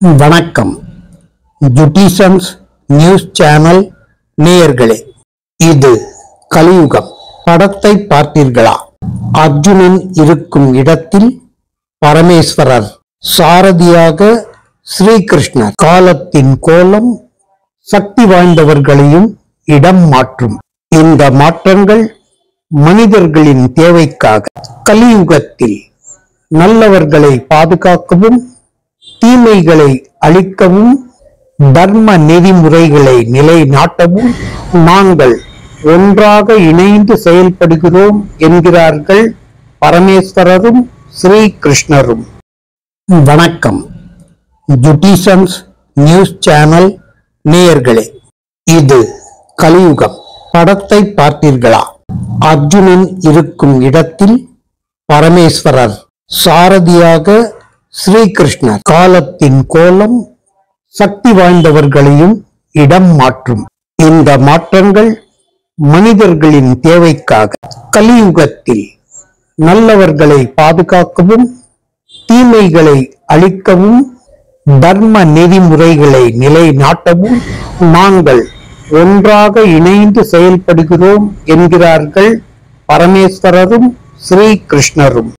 வணக்கம் ஜுட்டிசன்ஸ் news channel நேயர்களே இது கலியுகம் படத்தை பார்த்தீர்களா அர்ஜுனன் இருக்கும் இடத்தில் பரமேஸ்வரர் சாரதியாக ஸ்ரீகிருஷ்ணர் காலத்தின் கோலம் சக்தி வாய்ந்தவர்களையும் இடம் மாற்றும் இந்த மாற்றங்கள் மனிதர்களின் தேவைக்காக கலியுகத்தில் நல்லவர்களை பாதுகாக்கவும் தீமைகளை அழிக்கவும் தர்ம நெறிமுறைகளை நிலைநாட்டவும் நாங்கள் ஒன்றாக இணைந்து செயல்படுகிறோம் என்கிறார்கள் பரமேஸ்வரரும் ஸ்ரீ கிருஷ்ணரும் வணக்கம் ஜுட்டிசன்ஸ் நியூஸ் சேனல் நேயர்களே இது கலியுகம் படத்தை பார்த்தீர்களா அர்ஜுனன் இருக்கும் இடத்தில் பரமேஸ்வரர் சாரதியாக ஸ்ரீகிருஷ்ணர் காலத்தின் கோலம் சக்தி வாய்ந்தவர்களையும் இடம் மாற்றும் இந்த மாற்றங்கள் மனிதர்களின் தேவைக்காக கலியுகத்தில் நல்லவர்களை பாதுகாக்கவும் தீமைகளை அழிக்கவும் தர்ம நெறிமுறைகளை நிலைநாட்டவும் நாங்கள் ஒன்றாக இணைந்து செயல்படுகிறோம் என்கிறார்கள் பரமேஸ்வரரும் ஸ்ரீ கிருஷ்ணரும்